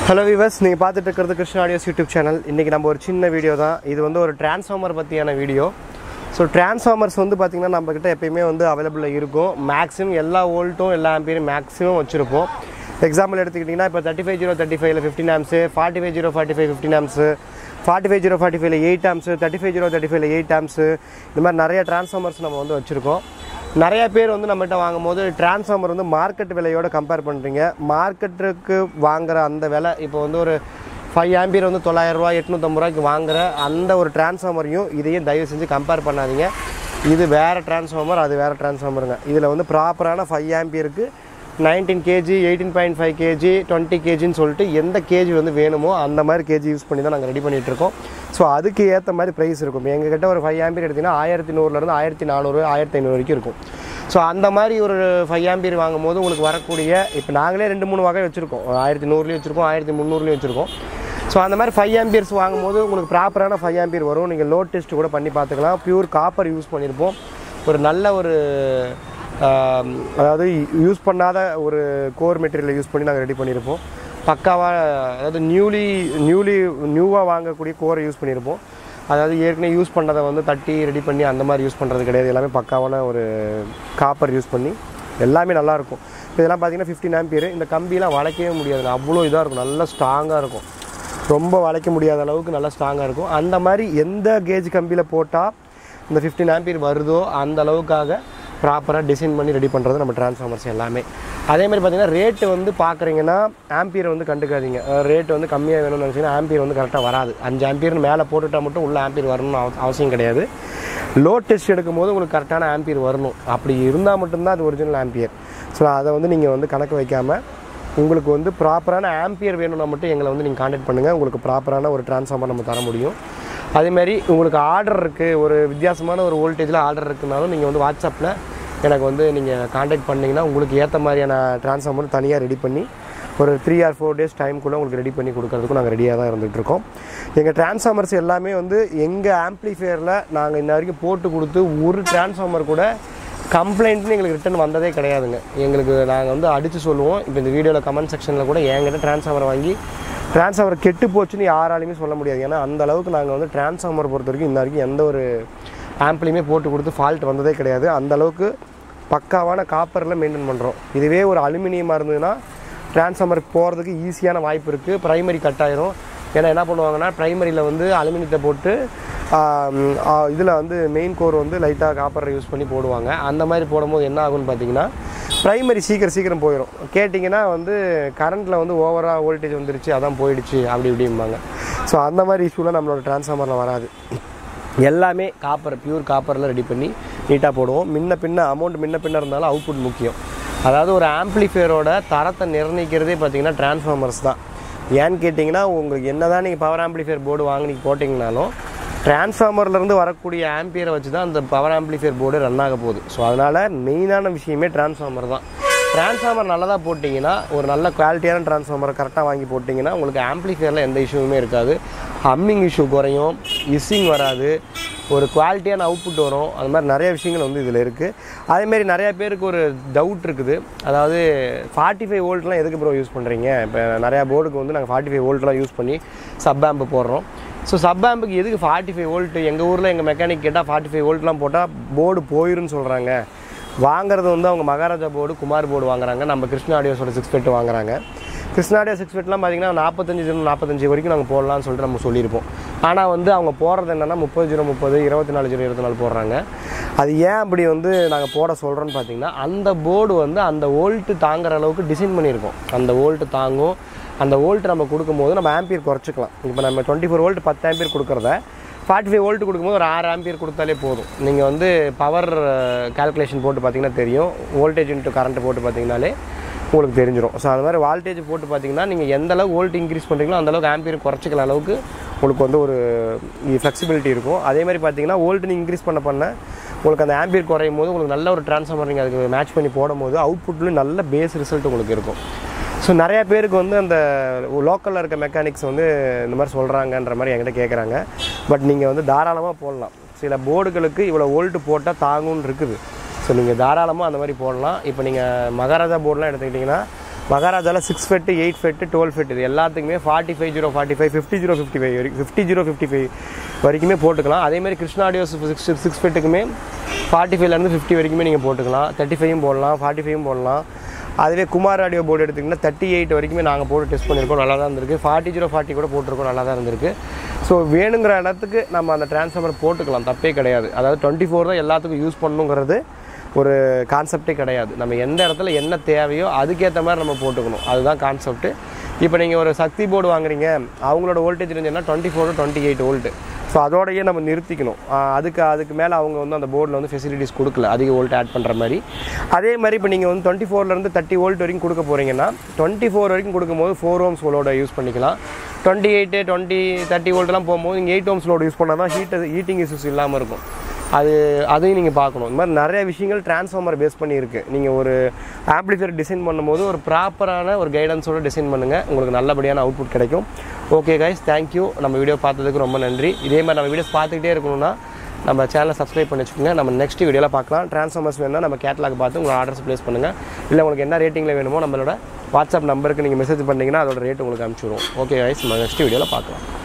hello விவஸ் நீங்கள் பார்த்துட்டு இருக்கிறது கிருஷ்ணா ஆடியோஸ் யூடியூப் சேனல் இன்றைக்கி நம்ம ஒரு சின்ன வீடியோ தான் இது வந்து ஒரு டிரான்ஸ்ஃபார்மர் பற்றியான வீடியோ ஸோ டிரான்ஸ்ஃபார்மர்ஸ் வந்து பார்த்திங்கன்னா நம்மக்கிட்ட எப்பயுமே வந்து அவைலபிளாக இருக்கும் மேக்ஸிமம் எல்லா வோல்ட்டும் எல்லா ஆம்பியரும் மேக்ஸிமம் வச்சுருப்போம் எக்ஸாம்பிள் எடுத்துக்கிட்டிங்கன்னா இப்போ தேர்ட்டி ஃபைவ் ஜீரோ தேர்ட்டி ஃபைவ்ல fifteen amps forty five zero forty five fifteen amps forty five zero forty ஃபைவ்ல eight amps thirty five zero thirty ஃபைவ்ல எயிட் ஆம்ஸு இந்த மாதிரி நிறைய டிரான்ஸ்ஃபார்மர்ஸ் நம்ம வந்து வச்சுருக்கோம் நிறைய பேர் வந்து நம்மகிட்ட வாங்கும்போது டிரான்ஸ்ஃபார்மர் வந்து மார்க்கெட் விலையோட கம்பேர் பண்ணுறீங்க மார்க்கெட்டுக்கு வாங்குற அந்த விலை இப்போ வந்து ஒரு ஃபைவ் ஆம்பியர் வந்து தொள்ளாயிரரூவா எட்நூற்றம்பது ரூபாய்க்கு வாங்குற அந்த ஒரு டிரான்ஸ்ஃபார்மரையும் இதையும் தயவு செஞ்சு கம்பேர் பண்ணாதீங்க இது வேறு டிரான்ஸ்ஃபார்மர் அது வேறு டிரான்ஸ்ஃபார்மருங்க இதில் வந்து ப்ராப்பரான ஃபைவ் ஆம்பியருக்கு nineteen K G eighteen point five K G twenty கேஜின்னு சொல்லிட்டு எந்த கேஜி வந்து வேணுமோ அந்த மாதிரி கேஜி யூஸ் பண்ணி தான் நாங்கள் ரெடி பண்ணிகிட்டு இருக்கோம் ஸோ அதுக்கு ஏற்ற மாதிரி ப்ரைஸ் இருக்கும் இப்போ எங்ககிட்ட ஒரு ஃபைவ் ஆம்பியர் எடுத்திங்கன்னா ஆயிரத்தி நூறுலேருந்து ஆயிரத்தி நானூறு ஆயிரத்தி ஐநூறு வரைக்கும் இருக்கும் ஸோ அந்த மாதிரி ஒரு ஃபைவ் ஆம்பியர் வாங்கும்போது உங்களுக்கு வரக்கூடிய இப்போ நாங்களே ரெண்டு மூணு வகை வச்சுருக்கோம் ஆயிரத்தி நூறுலேயும் வச்சுருக்கோம் ஆயிரத்தி முந்நூறுலேயும் வச்சுருக்கோம் ஸோ அந்த மாதிரி ஃபைவ் ஆம்பியர்ஸ் வாங்கும்போது உங்களுக்கு ப்ராப்பரான ஃபைவ் ஆம்பியர் வரும் நீங்கள் லோட் டெஸ்ட் கூட பண்ணி பார்த்துக்கலாம் பியூர் காப்பர் யூஸ் பண்ணியிருப்போம் ஒரு நல்ல ஒரு ஆம், அதாவது யூஸ் பண்ணாத ஒரு கோர் மெட்டீரியலை யூஸ் பண்ணி நாங்கள் ரெடி பண்ணியிருப்போம் பக்காவாக அதாவது நியூலி நியூலி நியூவாக வாங்கக்கூடிய கோரை யூஸ் பண்ணியிருப்போம் அதாவது ஏற்கனவே யூஸ் பண்ணதை வந்து தட்டி ரெடி பண்ணி அந்த மாதிரி யூஸ் பண்ணுறது கிடையாது எல்லாமே பக்காவான ஒரு காப்பர் யூஸ் பண்ணி எல்லாமே நல்லாயிருக்கும் இப்போ இதெல்லாம் பார்த்தீங்கன்னா ஃபிஃப்டின் ஆம்பியர் இந்த கம்பியெலாம் வளைக்கவே முடியாதுங்க அவ்வளோ இதாக இருக்கும் நல்லா ஸ்ட்ராங்காக இருக்கும் ரொம்ப வளைக்க முடியாத அளவுக்கு நல்லா ஸ்ட்ராங்காக இருக்கும் அந்த மாதிரி எந்த கேஜ் கம்பியில் போட்டால் இந்த ஃபிஃப்டின் ஆம்பியர் வருதோ அந்த அளவுக்காக ப்ராப்பராக டிசைன் பண்ணி ரெடி பண்ணுறது நம்ம டிரான்ஸ்ஃபார்மர்ஸ் எல்லாமே அதே மாதிரி பார்த்தீங்கன்னா ரேட்டு வந்து பார்க்குறீங்கன்னா ஆம்பியர் வந்து கண்டுக்காதீங்க ரேட் வந்து கம்மியாக வேணும்னு நினச்சிங்கன்னா ஆம்பியர் வந்து கரெக்டாக வராது அஞ்சு ஆம்பியர்னு மேலே போட்டுட்டா மட்டும் உள்ள ஆம்பியர் வரணும்னு அவ- அவசியம் கிடையாது லோட் டெஸ்ட் எடுக்கும்போது உங்களுக்கு கரெக்டான ஆம்பியர் வரணும் அப்படி இருந்தால் மட்டும்தான் அது ஒரிஜினல் ஆம்பியர் ஸோ அதை வந்து நீங்கள் வந்து கணக்கு வைக்காமல் உங்களுக்கு வந்து ப்ராப்பரான ஆம்பியர் வேணும்னா மட்டும் எங்களை வந்து நீங்கள் காண்டாக்ட் பண்ணுங்கள் உங்களுக்கு ப்ராப்பரான ஒரு டிரான்ஸ்ஃபார்மர் நம்ம தர முடியும் அதேமாதிரி உங்களுக்கு ஆர்டர் இருக்குது ஒரு வித்தியாசமான ஒரு வோல்டேஜில் ஆர்டர் இருக்குனாலும் நீங்கள் வந்து வாட்ஸ்அப்பில் எனக்கு வந்து நீங்கள் காண்டாக்ட் பண்ணிங்கன்னா உங்களுக்கு ஏற்ற மாதிரியான டிரான்ஸ்ஃபார்மர் தனியாக ரெடி பண்ணி ஒரு த்ரீ ஆர் ஃபோர் டேஸ் டைம்குள்ளே உங்களுக்கு ரெடி பண்ணி கொடுக்கறதுக்கும் நாங்கள் ரெடியாக தான் இருந்துகிட்டு இருக்கோம் எங்கள் டிரான்ஸ்ஃபார்மர்ஸ் எல்லாமே வந்து எங்கள் ஆம்ப்ளிஃபையரில் நாங்கள் இன்ன வரைக்கும் போட்டு கொடுத்து ஒரு டிரான்ஸ்ஃபார்மர் கூட கம்ப்ளைண்ட்னு எங்களுக்கு ரிட்டன் வந்ததே கிடையாதுங்க எங்களுக்கு நாங்கள் வந்து அடித்து சொல்லுவோம் இப்போ இந்த வீடியோவில் கமெண்ட் செக்ஷனில் கூட என்கிட்ட டிரான்ஸ்ஃபார்மர் வாங்கி டிரான்ஸ்ஃபார்மர் கெட்டு போச்சுன்னு யாராலையுமே சொல்ல முடியாது ஏன்னா அந்த அளவுக்கு நாங்கள் வந்து டிரான்ஸ்ஃபார்மர் பொறுத்த வரைக்கும் இன்ன வரைக்கும் எந்த ஒரு ஆம்ப்லையுமே போட்டு கொடுத்து ஃபால்ட் வந்ததே கிடையாது அந்த அளவுக்கு பக்காவான காப்பரில் மெயின்டைன் பண்ணுறோம் இதுவே ஒரு அலுமினியமாக இருந்ததுன்னா டிரான்ஸ்ஃபார்மர் போகிறதுக்கு ஈஸியான வாய்ப்பு இருக்குது ப்ரைமரி கட் ஆயிரும் ஏன்னா என்ன பண்ணுவாங்கன்னா ப்ரைமரியில் வந்து அலுமினியத்தை போட்டு இதில் வந்து மெயின் கோர் வந்து லைட்டாக காப்பரை யூஸ் பண்ணி போடுவாங்க அந்த மாதிரி போடும்போது என்ன ஆகும்னு பார்த்தீங்கன்னா ப்ரைமரி சீக்கிரம் சீக்கிரம் போயிடும் கேட்டிங்கன்னா வந்து கரண்ட்டில் வந்து ஓவராக வோல்டேஜ் வந்துருச்சு அதான் போயிடுச்சு அப்படி இப்படிம்பாங்க ஸோ அந்த மாதிரி இஷ்யூலாம் நம்மளோட டிரான்ஸ்ஃபார்மரில் வராது எல்லாமே காப்பர் பியூர் காப்பரில் ரெடி பண்ணி நீட்டாக போடுவோம் முன்ன பின்ன அமௌண்ட் முன்ன பின்ன இருந்தாலும் அவுட்புட் முக்கியம் அதாவது ஒரு ஆம்ப்ளிஃபையரோட தரத்தை நிர்ணயிக்கிறதே பார்த்தீங்கன்னா டிரான்ஸ்ஃபார்மர்ஸ் தான் ஏன்னு கேட்டிங்கன்னா உங்களுக்கு என்ன தான் நீங்கள் பவர் ஆம்ப்ளிஃபையர் போர்டு வாங்கி போட்டிங்கனாலும் டிரான்ஸ்ஃபார்மர்லேருந்து வரக்கூடிய ஆம்பியரை வச்சு தான் அந்த பவர் ஆம்ப்ளிஃபையர் போர்டு ரன் ஆக போகுது ஸோ அதனால் மெயினான விஷயமே டிரான்ஸ்ஃபார்மர் தான் டிரான்ஸ்ஃபார்மர் நல்லதாக போட்டிங்கன்னா ஒரு நல்ல குவாலிட்டியான டிரான்ஸ்ஃபார்மரை கரெக்டாக வாங்கி போட்டிங்கன்னா உங்களுக்கு ஆம்ப்ளிஃபையரில் எந்த இஷ்யூவுமே இருக்காது ஹம்மிங் இஷ்யூ குறையும் இஸ்ஸிங் வராது ஒரு குவாலிட்டியான அவுட்புட் வரும் அது மாதிரி நிறைய விஷயங்கள் வந்து இதில் இருக்குது அதேமாரி நிறைய பேருக்கு ஒரு டவுட் இருக்குது அதாவது ஃபார்ட்டி ஃபைவ் வோல்ட்லாம் எதுக்கு ப்ரோ யூஸ் பண்ணுறீங்க இப்போ நிறையா போர்டுக்கு வந்து நாங்கள் ஃபார்ட்டி ஃபைவ் வோல்ட்லாம் யூஸ் பண்ணி சப் ஆம்பு போடுறோம் ஸோ சப் ஆம்புக்கு எதுக்கு ஃபார்ட்டி ஃபைவ் வோல்ட் எங்கள் ஊரில் எங்கள் மெக்கானிக் கேட்டால் ஃபார்ட்டி ஃபைவ் வோல்ட்லாம் போட்டால் போர்டு போயிருன்னு சொல்கிறாங்க வாங்குறது வந்து அவங்க மகாராஜா போர்டு குமார் போர்டு வாங்குறாங்க நம்ம கிருஷ்ணா ஆடியோஸோட சிக்ஸ் ஃபெட் வாங்குறாங்க கிருஷ்ணா ஆடியோ சிக்ஸ் ஃபெட்லாம் பார்த்தீங்கன்னா நாற்பத்தஞ்சு ஜீரோ நாற்பத்தஞ்சு வரைக்கும் நாங்கள் போடலாம்னு சொல்லிட்டு நம்ம சொல்லியிருப்போம் ஆனால் வந்து அவங்க போடுறது என்னென்னா முப்பது ஜீரோ முப்பது இருபத்தி நாலு ஜீரோ இருபத்தி நாலு போடுறாங்க அது ஏன் அப்படி வந்து நாங்கள் போட சொல்கிறோன்னு பார்த்தீங்கன்னா அந்த போர்டு வந்து அந்த வோல்ட்டு தாங்குற அளவுக்கு டிசைன் பண்ணியிருக்கோம் அந்த வோல்ட்டு தாங்கும் அந்த வோல்ட் நம்ம கொடுக்கும்போது நம்ம ஆம்பியர் குறைச்சிக்கலாம் இப்போ நம்ம டுவெண்ட்டி ஃபோர் வோல்ட் பத்து ஆம்பியர் கொடுக்குறத ஃபார்ட்டி ஃபைவ் வோல்ட் கொடுக்கும்போது ஒரு ஆறு ஆம்பியர் கொடுத்தாலே போதும் நீங்கள் வந்து பவர் கால்குலேஷன் போட்டு பார்த்தீங்கன்னா தெரியும் வோல்டேஜ் இன்ட்டு கரண்ட் போட்டு பார்த்தீங்கனாலே உங்களுக்கு தெரிஞ்சிடும் ஸோ அது மாதிரி வால்டேஜ் போட்டு பார்த்தீங்கன்னா நீங்கள் எந்த அளவுக்கு வோல்ட் இன்க்ரீஸ் பண்ணுறீங்களோ அந்த அளவுக்கு ஆம்பியர் குறைச்சிக்கிற அளவுக்கு உங்களுக்கு வந்து ஒரு ஃப்ளெக்சிபிலிட்டி இருக்கும் அதே மாதிரி பார்த்தீங்கன்னா வோல்ட் நீங்கள் இன்க்ரீஸ் பண்ண பண்ண உங்களுக்கு அந்த ஆம்பியர் குறையும் போது உங்களுக்கு நல்ல ஒரு ட்ரான்ஸ்ஃபார்மர் நீங்கள் அதுக்கு மேட்ச் பண்ணி போடும்போது அவுட்புட்லேயும் நல்ல பேஸ் ரிசல்ட் உங்களுக்கு இருக்கும் ஸோ நிறைய பேருக்கு வந்து அந்த லோக்கலில் இருக்க மெக்கானிக்ஸ் வந்து இந்த மாதிரி சொல்கிறாங்கன்ற மாதிரி என்கிட்ட கேட்குறாங்க பட் நீங்கள் வந்து தாராளமாக போடலாம் சில போர்டுகளுக்கு இவ்வளோ வோல்ட்டு போட்டால் தாங்கும்னு இருக்குது ஸோ நீங்கள் தாராளமாக அந்த மாதிரி போடலாம் இப்போ நீங்கள் மகாராஜா போர்டெலாம் எடுத்துக்கிட்டிங்கன்னா மகாராஜாவில் six FET eight FET twelve FET இது எல்லாத்துக்குமே forty five zero forty five fifty zero fifty five வரைக்கும் ஃபிஃப்டி ஜீரோ ஃபிஃப்டி ஃபைவ் வரைக்குமே போட்டுக்கலாம் அதேமாதிரி கிருஷ்ணா ஆடியோஸ் சிக்ஸ் சிக்ஸ் ஃபெட்டுக்குமே ஃபார்ட்டி ஃபைவ்லேருந்து ஃபிஃப்டி வரைக்குமே நீங்கள் போட்டுக்கலாம் தேர்ட்டி ஃபைவும் போடலாம் ஃபார்ட்டி ஃபைவும் போடலாம் அதுவே குமார் ஆடியோ போர்டு எடுத்திங்கன்னா தேர்ட்டி எயிட் வரைக்குமே நாங்கள் போட்டு டெஸ்ட் பண்ணியிருக்கோம் நல்லா தான் இருந்திருக்கு ஃபார்ட்டி ஜீரோ ஃபார்ட்டி கூட போட்டிருக்கோம் நல்லா தான் இருந்திருக்கு ஸோ வேணுங்கிற இடத்துக்கு நம்ம அந்த டிரான்ஸ்ஃபார்மர் போட்டுக்கலாம் தப்பே கிடையாது அதாவது டுவெண்ட்டி ஃபோர் தான் எல்லாத்துக்கும் யூஸ் பண்ணணுங்கிறது ஒரு கான்செப்டே கிடையாது நம்ம எந்த இடத்துல என்ன தேவையோ அதுக்கேற்ற மாதிரி நம்ம போட்டுக்கணும் அதுதான் கான்செப்ட்டு இப்போ நீங்கள் ஒரு சக்தி போர்டு வாங்குறீங்க அவங்களோட வோல்டேஜ் இருந்துச்சுன்னா twenty four twenty eight volt so அதோடயே நம்ம நிறுத்திக்கணும் ஆஹ் அதுக்கு அதுக்கு மேலே அவங்க வந்து அந்த போர்டில் வந்து ஃபெசிலிட்டிஸ் கொடுக்கல அதிக வோல்ட் ஆட் பண்ணுற மாதிரி அதே மாதிரி இப்போ நீங்கள் வந்து டுவெண்ட்டி ஃபோர்லேருந்து தேர்ட்டி வோல்ட் வரைக்கும் கொடுக்க போகிறீங்கன்னா டுவெண்ட்டி ஃபோர் வரைக்கும் கொடுக்கும்போது ஃபோர் ஓம்ஸ் லோட யூஸ் பண்ணிக்கலாம் டுவெண்ட்டி எயிட்டு டுவெண்ட்டி தேர்ட்டி வோல்ட்லாம் போகும்போது நீங்கள் எயிட் ஓம்ஸ் லோடு யூஸ் பண்ணால் தான் ஹீட் ஹீட்டிங் இஷ்யூஸ் இல்லாமல் இருக்கும் அது அதையும் நீங்கள் பார்க்கணும் இந்த மாதிரி நிறைய விஷயங்கள் டிரான்ஸ்ஃபார்மர் பேஸ் பண்ணி இருக்கு நீங்கள் ஒரு ஆம்ப்ளிஃபையர் டிசைன் பண்ணும்போது ஒரு ப்ராப்பரான ஒரு கைடன்ஸோட டிசைன் பண்ணுங்கள் உங்களுக்கு நல்லபடியான அவுட்புட் கிடைக்கும் ஓகே கைஸ் தேங்க்யூ நம்ம வீடியோ பார்த்ததுக்கு ரொம்ப நன்றி இதே மாதிரி நம்ம வீடியோஸ் பார்த்துக்கிட்டே இருக்கணும்னா நம்ம சேனலை சப்ஸ்கிரைப் பண்ணி வச்சுக்கோங்க நம்ம நெக்ஸ்ட் வீடியோவில் பார்க்கலாம் ட்ரான்ஸ்ஃபார்மர்ஸ் வேணும்னா நம்ம கேட்லாக் பார்த்து உங்கள் ஆர்டர்ஸ் ப்ளேஸ் பண்ணுங்கள் இல்லை உங்களுக்கு என்ன ரேட்டிங்கில் வேணுமோ நம்மளோட வாட்ஸ்அப் நம்பருக்கு நீங்கள் மெசேஜ் பண்ணிங்கன்னா அதோட ரேட் உங்களுக்கு அனுப்பிச்சிடுவோம் ஓகே கைஸ் நம்ம நெக்ஸ்ட் வீடியோவில் பார்க்கலாம்